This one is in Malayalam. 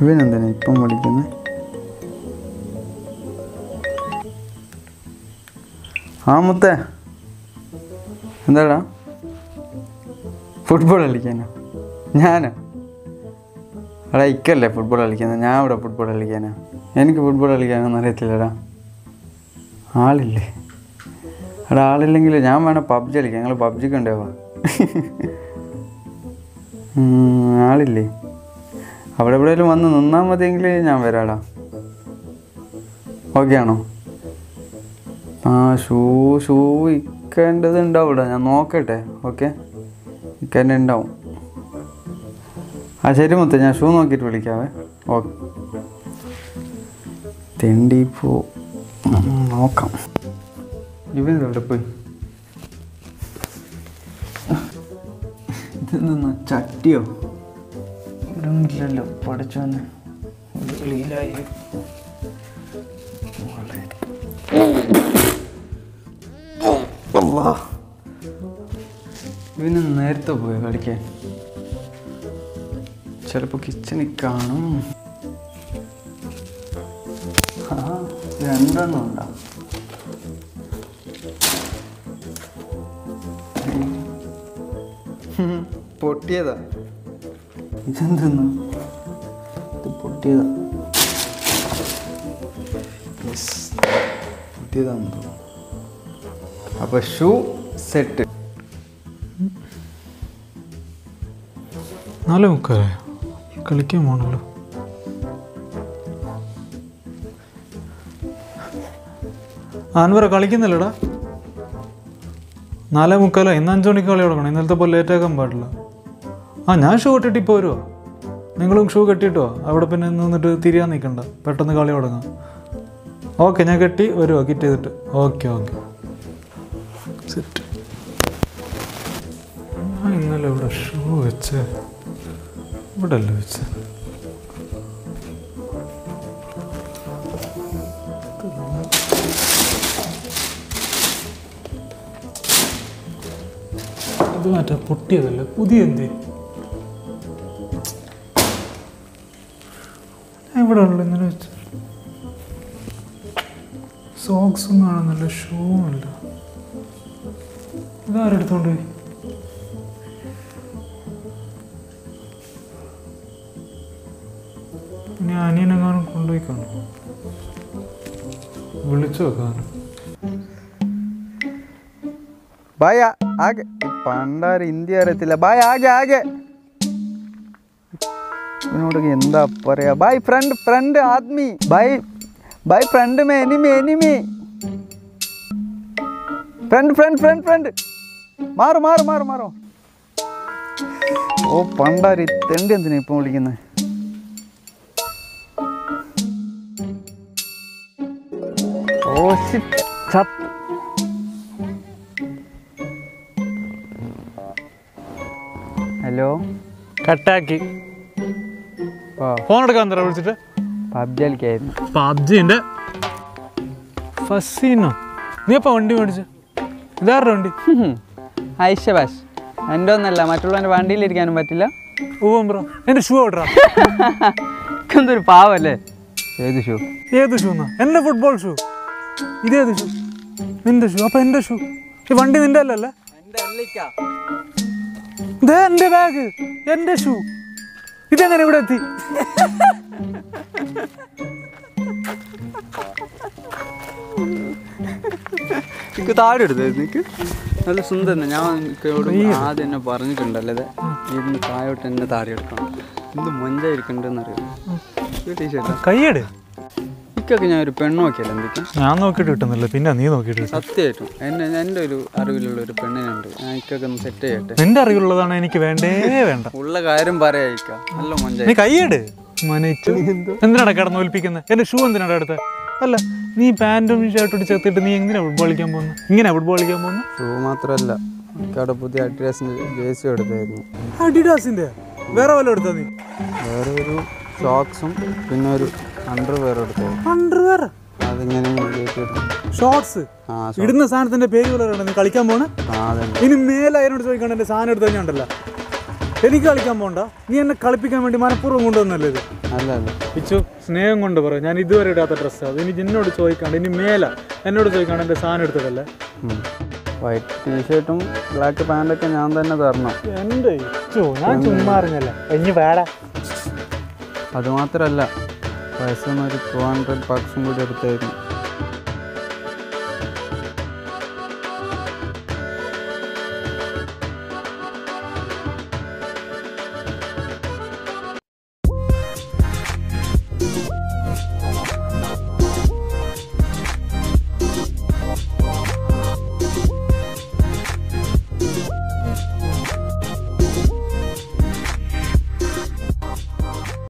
ഇവനെന്തിനാ ഇപ്പം വിളിക്കുന്നത് ആ മുത്തേ എന്താടാ ഫുട്ബോൾ കളിക്കാനോ ഞാനോ എടാ ഇക്കല്ലേ ഫുട്ബോൾ കളിക്കുന്നത് ഞാൻ ഇവിടെ ഫുട്ബോൾ കളിക്കാനാ എനിക്ക് ഫുട്ബോൾ കളിക്കാനൊന്നും അറിയത്തില്ലടാ ആളില്ലേ എടാ ആളില്ലെങ്കിൽ ഞാൻ വേണം പബ്ജി കളിക്കാം ഞങ്ങൾ പബ്ജിക്ക് ഉണ്ടാവാ ആളില്ലേ അവിടെ എവിടെയെങ്കിലും വന്ന് നിന്നാൽ മതിയെങ്കിൽ ഞാൻ വരാടാ ഓക്കെ ആണോ ആ ഷൂ ഷൂ ഇക്കേണ്ടത് ഉണ്ടാവും ഇവിടെ ഞാൻ നോക്കട്ടെ ഓക്കെ ഇക്കേണ്ട ഉണ്ടാവും ആ ശരി മുത്ത ഞാൻ ഷൂ നോക്കിയിട്ട് വിളിക്കാവേ ഓക്കെ തെണ്ടിപ്പോ ഉം, നോക്കാം ഇവനെവിടെ പോയി ഇതെന്നാ ചട്ടിയോ ഇവിടെ ഒന്നുമില്ലല്ലോ പഠിച്ചോന്ന് വെളിയിലായി ഇവന് നേരത്തെ പോയോ കളിക്കാൻ ചിലപ്പോ കിച്ചണിൽ കാണും ആ, രണ്ടെണ്ണം ഉണ്ടാ പൊട്ടിയതാ ഇതെന്തെന്ന് ഇത് പൊട്ടിയതാ Yes. പൊട്ടിയതാന്ന് തോന്നുന്നു അപ്പൊ ഷൂ സെറ്റ് നാലേ മുക്കാലായോ കളിക്കാൻ പോണല്ലോ ആൻവറ കളിക്കുന്നില്ലടാ നാലേ മുക്കാലോ ഇന്ന് അഞ്ചു മണിക്ക് കളി തുടങ്ങണം ഇന്നലത്തെ പോലെ ലേറ്റ് ആക്കാൻ പാടില്ല ആ ഞാൻ ഷൂ കെട്ടിട്ട് ഇപ്പോൾ വരുവാ നിങ്ങളും ഷൂ കെട്ടിട്ടോ അവിടെ പിന്നെ നിന്നിട്ട് തിരിയാൻ നിൽക്കണ്ട പെട്ടെന്ന് കളി തുടങ്ങാം ഓക്കെ ഞാൻ കെട്ടി വരുവാ കിറ്റ് ചെയ്തിട്ട് ഓക്കെ ഓക്കെ സെറ്റ് ഞാൻ ഇന്നലെ ഇവിടെ ഷൂ വെച്ച് ഇവിടെ അല്ലേ വെച്ച് ഇത് മറ്റേ പൊട്ടിയതല്ലേ പുതിയ എന്ത് ഞാൻ ഇവിടെ ഉള്ളു ഇങ്ങനെ വെച്ച് സോക്സും കാണുന്നില്ല ഷൂവും ഇല്ല ഇതാരെടുത്തോണ്ട് പോയി ഇനി അനിയനെങ്ങാനും കൊണ്ടുപോയി കാണും വിളിച്ചു വെക്കാനും ಬಾಯ್ ಹಾಗೆ പണ്ടാറ് ഇന്ത്യ അറിയത്തില്ല ബായ് ആകെ ആകെ ഇവനോട് എന്താ പറയാ ബായ് ഫ്രണ്ട് ഫ്രണ്ട് ആദ്മി ബായ് ബായ് ഫ്രണ്ട് മേ enemy enemy friend friend friend friend മാറ് മാറ് മാറ് മാറോ ഓ പണ്ടാരി തെണ്ടി എന്തിനാ ഇപ്പം വിളിക്കുന്നത് ഓ shit. ചത്ത് ഹലോ കട്ടാക്കി ഓ ഫോൺ എടുക്കാൻ തരാം വിളിച്ചിട്ട് പബ്ജി കളിക്കായിരുന്നു പബ്ജിന്റെ ഫസീനോ നീ എപ്പോ വണ്ടി മേടിച്ചു ഇതാരുടെ വണ്ടി ഐഷ ബാഷ് എൻ്റെ ഒന്നല്ല മറ്റുള്ളവൻ്റെ വണ്ടിയിലിരിക്കാനും പറ്റില്ല ഊവം ബ്രോ എന്റെ ഷൂ ഓടാ എന്തൊരു പാവല്ലേ ഏത് ഷൂ ഏത് ഷൂ എന്നാ എന്റെ ഫുട്ബോൾ ഷൂ ഇതേത് ഷൂ നിന്റെ ഷൂ അപ്പൊ എന്റെ ഷൂ ഈ വണ്ടി നിന്റെ അല്ലല്ലേ ഇതേ എന്റെ ബാഗ് എന്റെ ഷൂ ഇതെങ്ങനെ ഇവിടെ എത്തി എനിക്ക് താഴെ എടുത്തത് നിനക്ക് നല്ല സുന്ദരന ഞാൻ നിനക്കോട് ആദ്യം എന്നെ പറഞ്ഞിട്ടുണ്ടല്ലേ ഇത് ഇതിന് താഴോട്ട് എന്നെ താഴെ എടുക്കണം എന്ത് മൊഞ്ചായിരിക്കണ്ടെന്ന് അറിയാം ഈ ടീഷർട്ടാ കയ്യട് ഇക്കൊക്കെ ഞാൻ ഒരു പെണ്ണ് നോക്കിയല്ലോ എന്തൊക്കെ ഞാൻ നോക്കിയിട്ട് കിട്ടുന്നില്ല പിന്നെ നീ നോക്കിയിട്ട് കിട്ടും സത്യമായിട്ടും എന്നെ എൻ്റെ ഒരു അറിവിലുള്ള ഒരു പെണ്ണിനുണ്ട് ഞാൻ ഇക്കൊക്കെ ഒന്ന് സെറ്റ് ചെയ്യട്ടെ നിന്റെ അറിവുള്ളതാണ് എനിക്ക് വേണ്ടേ വേണ്ട ഉള്ള കാര്യം പറയാ ഇക്ക നല്ല നീ മൊഞ്ചായി കൈയ്യട് മനയിച്ചു എന്തിനാടാ കിടന്ന് ഒലിപ്പിക്കുന്നത് എന്റെ ഷൂ എന്തിനാടാ അടുത്ത് അല്ല നീ പാൻറ്റും ഷർട്ടും ചേർത്തിട്ട് നീ എങ്ങനെയാ ഫുട്ബോൾ കളിക്കാൻ പോകുന്നത് ഇങ്ങനെയാ ഫുട്ബോൾ കളിക്കാൻ പോകുന്നത് ഷൂ മാത്രമല്ല ഇക്കവിടെ പുതിയ അഡ്രസ്സിൻ്റെ ജേഴ്സി എടുത്തായിരുന്നു അഡിഡാസിന്റെ വേറെ വല്ല എടുത്താ നീ വേറെ ഒരു ഷോക്സും പിന്നെ ഒരു അണ്ടർവെയർ എടുത്തായിരുന്നു അണ്ടർവെയർ അതിങ്ങനെ കയറ്റി എടുത്തു ഷോർട്സ് ആ ഇടുന്ന സാധനത്തിന്റെ പേര് പോലെ നീ കളിക്കാൻ പോണ ആ, അതന്നെ ഇനി മേലെ അതിനോട് ചോദിക്കണം എന്റെ സാധനം എടുത്ത് കഴിഞ്ഞുണ്ടല്ലോ എനിക്ക് കളിക്കാൻ പോണ്ട നീ എന്നെ കളിപ്പിക്കാൻ വേണ്ടി മനഃപൂർവ്വം കൊണ്ടുവന്നല്ലേ ഇത് അല്ല അല്ല പിച്ചു സ്നേഹം കൊണ്ട് പറയാം ഞാൻ ഇതുവരെ ഇടാത്ത ഡ്രസ്സാണ് അത് ഇനി നിന്നോട് ചോദിക്കാണ്ട് ഇനി മേല എന്നോട് ചോദിക്കാണ്ട് എൻ്റെ സാധനം എടുത്തതല്ലേ വൈറ്റ് ടീഷർട്ടും ബ്ലാക്ക് പാൻറ്റൊക്കെ ഞാൻ തന്നെ തരണം എൻ്റെ ഇച്ചു ഞാൻ ചുമ്മാ അറിഞ്ഞല്ലേ ഇനി വേടാ അതുമാത്രമല്ല വയസ്സൊന്നും ഒരു ടു ഹൺഡ്രഡ് ബക്സും കൂടി എടുത്തായിരുന്നു